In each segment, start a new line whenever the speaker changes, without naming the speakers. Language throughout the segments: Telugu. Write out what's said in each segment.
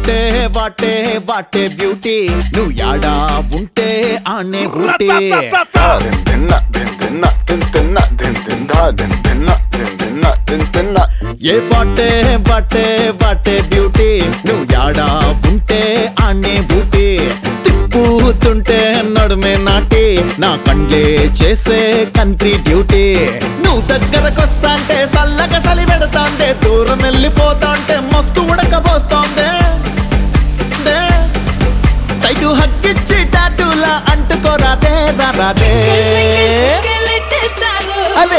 వాటే వాటే వాటే బ్యూటీ నువ్వు యాడా ఉంటే ఆనే Ooty
Din dinna, din dinna, din dinna, din din da, din dinna, din dinna, din dinna.
ఏ వాటే వాటే వాటే బ్యూటీ నువ్వు యాడా ఉంటే ఆనే ఊటీ తిప్పుతుంటే నడుమే నాటి నా కండ్లే చేసే కంట్రీ డ్యూటీ నువ్వు దగ్గరకొస్తాంటే సల్లగా సలి పెడతాందే దూరం వెళ్ళిపోతాంటే మస్తు ఉడకబోస్తోందే దే. టైటు హక్కిచ్చి టాటూలా అంటుకోరాదే రాదే అదే.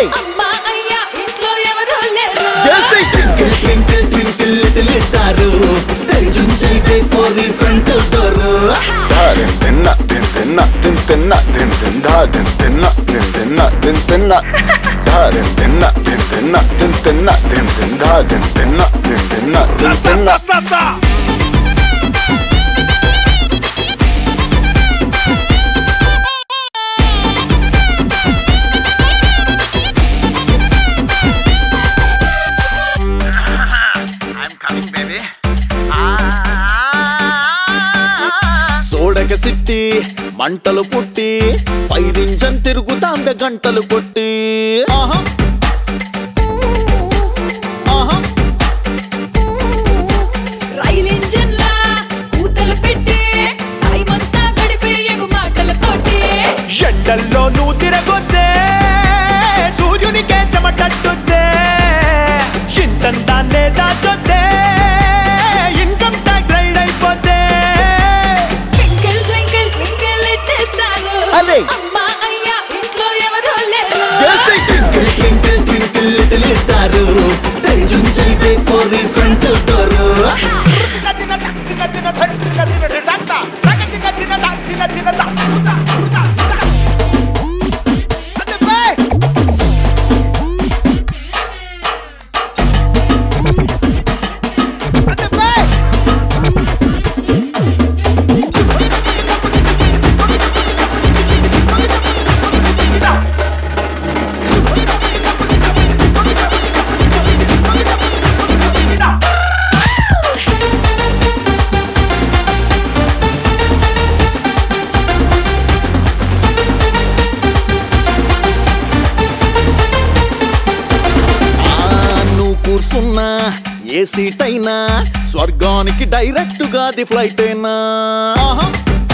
Twinkle twinkle twinkle little star తెరిచుంచైతే పోరి front door
Da, din dinna, din dinna, din dinna, din din da, din dinna, din dinna, din dinna. Da, din dinna, din dinna, din dinna, din din da, din dinna, din dinna, din dinna.
సోడక సిట్టి మంటలు పుట్టి ఫైర్ ఇంజన్ తిరుగుతాంద గంటలు కొట్టి ఆహా ఆహా
రైలు ఇంజన్లా కూతలు పెట్టి టైమంతా గడిపే ఎగు మాటలతోటి
ఎండల్లో నువ్వు తిరగొద్దే సూర్యునికే చెమటట్టుద్దే ఇంతంతాన్నే దాచొద్దే ఇన్కమ్ ట్యాక్స్ రైడ్ అయిపోద్దే
twinkle twinkle twinkle little star
అదే.
అమ్మా అయ్యా ఇంట్లో ఎవరూ లేరు
twinkle twinkle twinkle little star తెరిచుంచైతే పోరి ఫ్రంట్ డోరు ఆ, నువ్వు కూర్చున్నా ఏ సీట్ అయినా స్వర్గానికి డైరెక్ట్ గా ది ఫ్లైట్ అయినా ఆహా.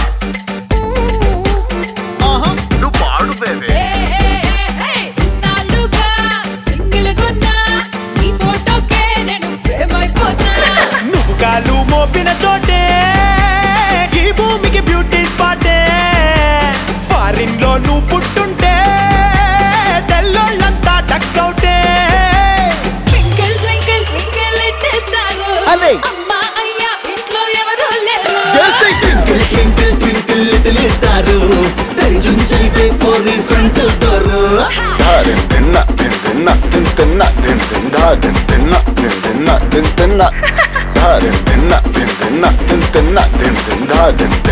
ఆహా.
ఏ, ఏ, ఏ, ఏ, ఇన్నాళ్ళుగా సింగిల్ గున్నా ఈ ఫోటోకే నేను ఫేమ్ అయిపోతా
నువ్వు కాలు మోపిన చోటే ఈ భూమికి బ్యూటీ స్పాటే ఫారిన్ లో నువ్వు పుట్టుంటే తెల్లోళ్ళంతా టక్అవుటే
twinkle twinkle twinkle little star
అదే.
అమ్మా అయ్యా ఇంట్లో ఎవరూ లేరు
twinkle twinkle twinkle little star తెరిచుంచైతే పోరి front door
Da, din dinna, din dinna, din dinna, din din da, din dinna, din dinna, din dinna. Da, din dinna, din dinna, din dinna, din din da, din